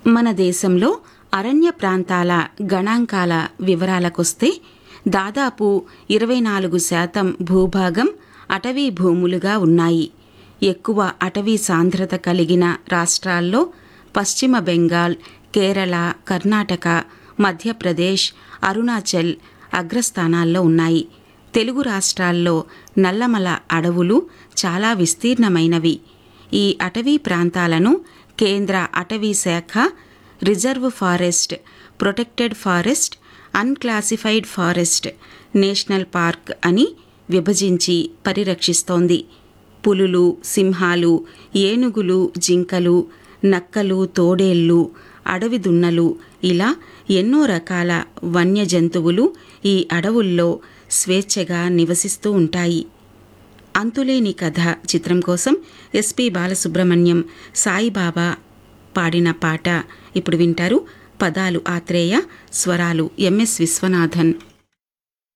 మన దేశంలో అరణ్య ప్రాంతాల గణాంకాల వివరాలకొస్తే దాదాపు ఇరవై నాలుగు శాతం భూభాగం అటవీ భూములుగా ఉన్నాయి ఎక్కువ అటవీ సాంద్రత కలిగిన రాష్ట్రాల్లో పశ్చిమ బెంగాల్ కేరళ కర్ణాటక మధ్యప్రదేశ్ అరుణాచల్ అగ్రస్థానాల్లో ఉన్నాయి తెలుగు రాష్ట్రాల్లో నల్లమల అడవులు చాలా విస్తీర్ణమైనవి ఈ అటవీ ప్రాంతాలను కేంద్ర అటవీ శాఖ reserve forest protected forest unclassified forest national park అని విభజించి పరిరక్షిస్తోంది పులులు సింహాలు ఏనుగులు జింకలు నక్కలు తోడేళ్ళు అడవి దున్నలు ఇలా ఎన్నో రకాల వన్య జంతువులు ఈ అడవుల్లో స్వేచ్ఛగా నివసిస్తూ ఉంటాయి అంతులేని కథ చిత్రం కోసం ఎస్పి బాలసుబ్రహ్మణ్యం సాయిబాబా పాడిన పాట ఇప్పుడు వింటారు పదాలు ఆత్రేయ స్వరాలు ఎంఎస్ విశ్వనాథన్